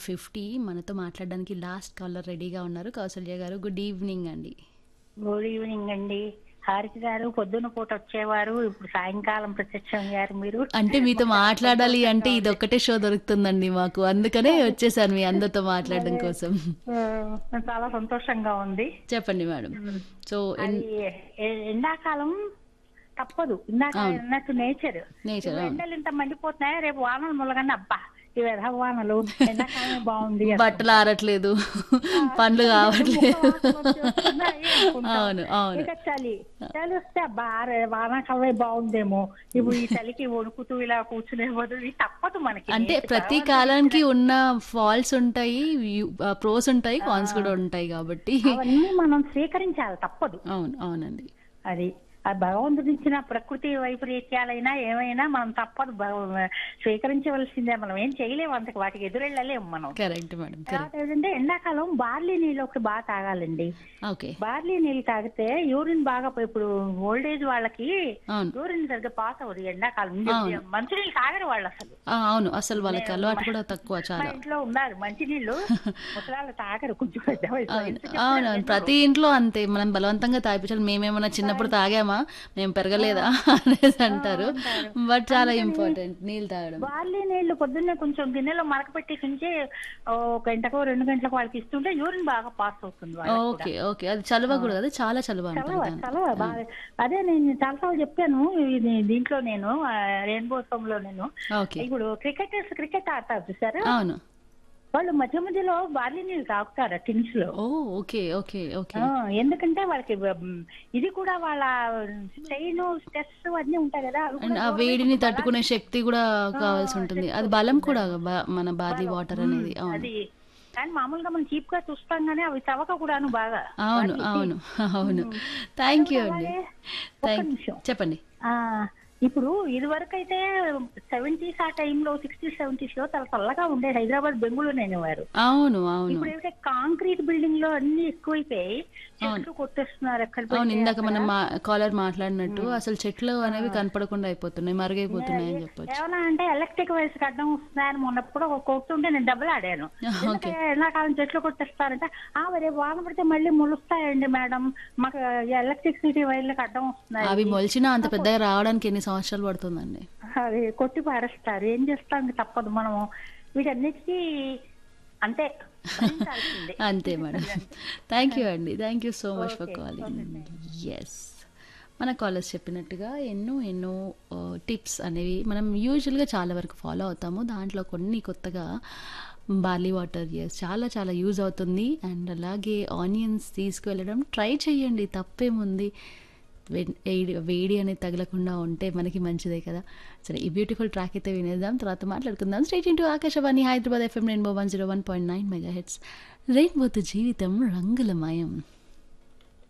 Fifty మనతో మాట్లాడడానికి last caller రెడీగా ఉన్నారు కౌసల్య గారు గుడ్ ఈవినింగ్ అండి గుడ్ ఈవినింగ్ అండి హారిక గారు పొద్దున పూట వచ్చేవారు ఇప్పుడు సాయంకాలం ప్రత్యక్షం అయ్యారు మీరు అంటే మీతో మాట్లాడాలి అంటే ఇది ఒక్కటే షో దొరుకుతుందండి మాకు అందుకనే వచ్చేసాను మీ అందరితో మాట్లాడడం కోసం ఆ, చాలా సంతోషంగా ఉంది చెప్పండి మేడం సో అది ఎ- ఎండాకాలం తప్పదు ఇందాక అవును. అన్నట్టు నేచర్ నేచర్ ఎండలు ఇంత మండిపోతున్నాయి రేపు వానలు ములగండి అబ్బా ఇవి ఎర్ర వానలు ఎండాకాలం బాగుంది బట్టలు ఆరట్లేదు పండ్లు కావట్లేదు ముక్కలు వాసన వచ్చేస్తున్నాయి అనుకుంటాం. అవును అవును ఇక చలి చలి వస్తే అబ్బా రే వానాకాలమే బాగుందేమో ఇప్పుడు ఈ చలికి వణుకుతూ ఇలా కూర్చునే బదులు ఇది తప్పదు మనకి అంటే నేచర్ ప్రతి కావాలి. కాలానికి ఉన్న ఫాల్స్ ఉంటాయి ప్రోస్ ఉంటాయి కాన్స్ కూడా ఉంటాయి కాబట్టి అవన్నీ మనం స్వీకరించాలి తప్పదు అవును అవునండి అది ఆ భగవంతుడు ఇచ్చిన ప్రకృతి వైపరీత్యాలైనా ఏమైనా మనం తప్పదు భగ- స్వీకరించవలసిందే మనం ఏం చేయలేము అంతకు వాటికి ఎదురెళ్ళలేము మనం కరెక్ట్ మేడం కరెక్ట్ తర్వాత ఏంటంటే ఎండాకాలం బార్లీ నీళ్ళు ఒకటి బాగా తాగాలండి ఓకే బార్లీ నీళ్ళు తాగితే యూరిన్ బాగా పోయి- ఇప్పుడు ఓల్డ్ ఏజ్ వాళ్ళకి అవును యూరిన్ సరిగ్గా పాస్ అవ్వదు ఎండాకాలం అవును. మంచినీళ్ళు తాగరు వాళ్ళు అసలు ఆ, అవును అసలు వాళ్ళకి అలవాటు కూడా తక్కువ మా చాలా ఇంట్లో ఉన్నారు మంచినీళ్ళు ముసలాళ్ళు తాగరు కొంచెం పెద్ద వయసు వాళ్ళు. అవును ఎంత చెప్పినా అవును అవును. ప్రతి ఇంట్లో అంతే మనం బలవంతంగా తాగిపించాలి మేమేమన్నా చిన్నప్పుడు తాగామా మేము పెరగలేదా అనేసి అంటారు బట్ చాలా ఇంపార్టెంట్ నీళ్ళు తాగడం బార్లీ నీళ్లు పొద్దున్నే కొంచెం గిన్నెలో మరక పెట్టేసి ఉంచి ఓ గంటకో రెండు గంటలకు వాళ్ళకి ఇస్తుంటే యూరిన్ బాగా పాస్ అవుతుంది వాళ్ళకి కూడా. ఓకే ఓకే అది చలువ కూడా కదా చాలా చలువ అంటారు చలవ దాన్ని. చలవ బాగా అదే నేను చాలాసార్లు చెప్పాను ఇది దీంట్లో నేను రెయిన్బో లో నేను ఓకే ఇప్పుడు క్రికెటర్స్ క్రికెట్ ఆడతారు చూసారా అవును వాళ్ళు మధ్య మధ్యలో బార్లీ నీళ్ళు తాగుతారు టిన్స్ లో ఓ ఓకే ఓకే ఓకే ఆ, ఎందుకంటే వాళ్ళకి ఉమ్, ఇది కూడా వాళ్ళ స్ట్రెయిన్ స్ట్రెస్ అన్ని ఉంటాయి కదా అవి అండ్ కూడా ఆ వేడిని తట్టుకునే శక్తి కూడా కావాల్సి ఉంటుంది అది బలం కూడా బా- మన బార్లీ వాటర్ అనేది అవును అది కానీ మామూలుగా మనం చీప్ గా చూస్తాం కానీ అవి చవక కూడాను బాగా అవును అవును అవును థ్యాంక్ యూ అండి అలాగే ఒక్క థ్యాంక్ నిమిషం చెప్పండి ఆ ఇప్పుడు ఇది వరకు అయితే సెవెంటీస్ ఆ టైంలో సిక్స్టీస్ సెవెంటీస్ లో చాలా చల్లగా ఉండే హైదరాబాద్ బెంగళూరు అనేవారు అవును అవును ఇప్పుడు ఏమిటంటే కాంక్రీట్ బిల్డింగ్ లో అన్ని ఎక్కువైపోయి చెట్లు కొట్టేస్తున్నారు ఎక్కడ అవును పడితే ఇందాక అక్కడ. మనం మా కాలర్ మాట్లాడినట్టు అసలు చెట్లు అనేవి కనపడకుండా అయిపోతున్నాయి మరుగైపోతున్నాయి అని చెప్పొచ్చు ఏమన్నా అంటే ఎలక్ట్రిక్ వైర్స్ అడ్డం వస్తున్నాయని మొన్నప్పుడు ఒక కొడుతుంటే నేను డబ్బులు ఆడాను ఎందుకంటే ఎండాకాలం చెట్లు కొట్టేస్తారంటే ఆ రేపు వాన పడితే మళ్ళీ మొలుస్తాయండి మేడం మాకు ఎలక్ట్రిసిటీ వైర్లకు అడ్డం వస్తున్నాయి అవి మొలిచినా అంత పెద్దగా రావడానికి ఎన్ని సంవత్సరాలు పడుతుందండి అది కొట్టి పారేస్తారు ఏం చేస్తాం ఇంక తప్పదు మనం వీటన్నిటికీ అంతే భరించాల్సిందే. అంతే మేడం థ్యాంక్ యూ అండి thank you so much for calling yes మన కాలర్స్ చెప్పినట్టుగా ఎన్నో ఎన్నో టిప్స్ అనేవి మనం యూజువల్గా చాలా వరకు ఫాలో అవుతాము దాంట్లో కొన్ని కొత్తగా బార్లీ వాటర్ ఎస్ చాలా చాలా యూజ్ అవుతుంది అండ్ అలాగే ఆనియన్స్ తీసుకువెళ్ళడం ట్రై చేయండి తప్పేముంది వే- వేడి వేడి అనేది తగలకుండా ఉంటే మనకి మంచిదే కదా సరే ఈ బ్యూటిఫుల్ ట్రాక్ అయితే వినేద్దాం తర్వాత మాట్లాడుకుందాం straight into Akashvani Hyderabad FM rainbow one zero one point nine megahertz రెయిన్బోతో జీవితం రంగులమయం